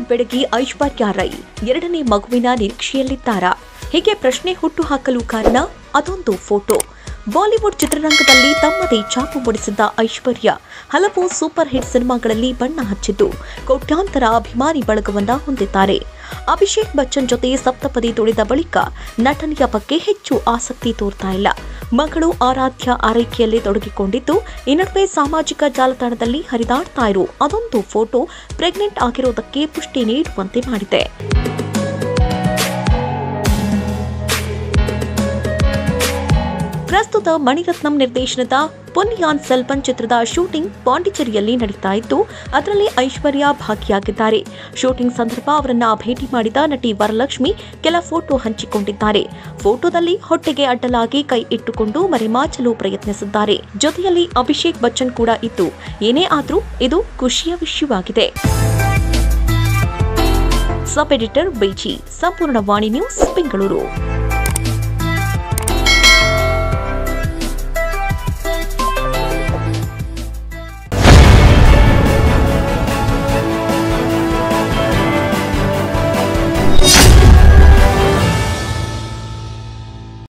record ಬೆಡಗಿ ಐಶ್ವರ್ಯ ರೈ ಎರಡನೇ ಮಗುವಿನ ನಿರೀಕ್ಷೆಯಲ್ಲಿದ್ದಾರಾ ಹೀಗೆ ಪ್ರಶ್ನೆ ಹುಟ್ಟುಹಾಕಲು ಕಾರಣ ಅದೊಂದು ಫೋಟೋ ಬಾಲಿವುಡ್ ಚಿತ್ರರಂಗದಲ್ಲಿ ತಮ್ಮದೇ ಛಾಪು ಮೂಡಿಸಿದ್ದ ಐಶ್ವರ್ಯ ಹಲವು ಸೂಪರ್ ಹಿಟ್ ಸಿನಿಮಾಗಳಲ್ಲಿ ಬಣ್ಣ ಹಚ್ಚಿದ್ದು ಕೋಟ್ಯಾಂತರ ಅಭಿಮಾನಿ ಬಳಗವನ್ನ ಹೊಂದಿದ್ದಾರೆ ಅಭಿಷೇಕ್ ಬಚ್ಚನ್ ಜೊತೆ ಸಪ್ತಪದಿ ತುಳಿದ ಬಳಿಕ ನಟನೆಯ ಬಗ್ಗೆ ಹೆಚ್ಚು ಆಸಕ್ತಿ ತೋರ್ತಾ ಇಲ್ಲ ಮಗಳು ಆರಾಧ್ಯ ಆರೈಕೆಯಲ್ಲಿ ತೊಡಗಿಕೊಂಡಿದ್ದು ಈ ನಡುವೆ ಸಾಮಾಜಿಕ ಜಾಲತಾಣದಲ್ಲಿ ಹರಿದಾಡ್ತಾ ಇರೋ ಅದೊಂದು ಫೋಟೋ ಪ್ರೆಗ್ನೆಂಟ್ ಆಗಿರೋದಕ್ಕೆ ಪುಷ್ಟಿ ನೀಡುವಂತೆ ಮಾಡಿದೆ ಪ್ರಸ್ತುತ ಮಣಿರತ್ನಂ ನಿರ್ದೇಶನದ ಪೊನ್ನಿಯಾನ್ ಸೆಲ್ವನ್ ಚಿತ್ರದ ಶೂಟಿಂಗ್ ಪಾಂಡಿಚೇರಿಯಲ್ಲಿ ನಡೀತಾ ಇದ್ದು ಅದರಲ್ಲಿ ಐಶ್ವರ್ಯ ಭಾಗಿಯಾಗಿದ್ದಾರೆ ಶೂಟಿಂಗ್ ಸಂದರ್ಭ ಅವರನ್ನ ಭೇಟಿ ಮಾಡಿದ ನಟಿ ವರಲಕ್ಷ್ಮಿ ಕೆಲ ಫೋಟೋ ಹಂಚಿಕೊಂಡಿದ್ದಾರೆ ಫೋಟೋದಲ್ಲಿ ಹೊಟ್ಟೆಗೆ ಅಡ್ಡಲಾಗಿ ಕೈ ಇಟ್ಟುಕೊಂಡು ಮರೆಮಾಚಲು ಪ್ರಯತ್ನಿಸಿದ್ದಾರೆ ಜೊತೆಯಲ್ಲಿ ಅಭಿಷೇಕ್ ಬಚ್ಚನ್ ಕೂಡ ಇದ್ದು ಏನೇ ಆದ್ರೂ ಇದು ಖುಷಿಯ ವಿಷಯವಾಗಿದೆ ಸಬ್ ಎಡಿಟರ್ ಬೇಜಿ ಸಂಪೂರ್ಣ ವಾಣಿ ನ್ಯೂಸ್ ಬೆಂಗಳೂರು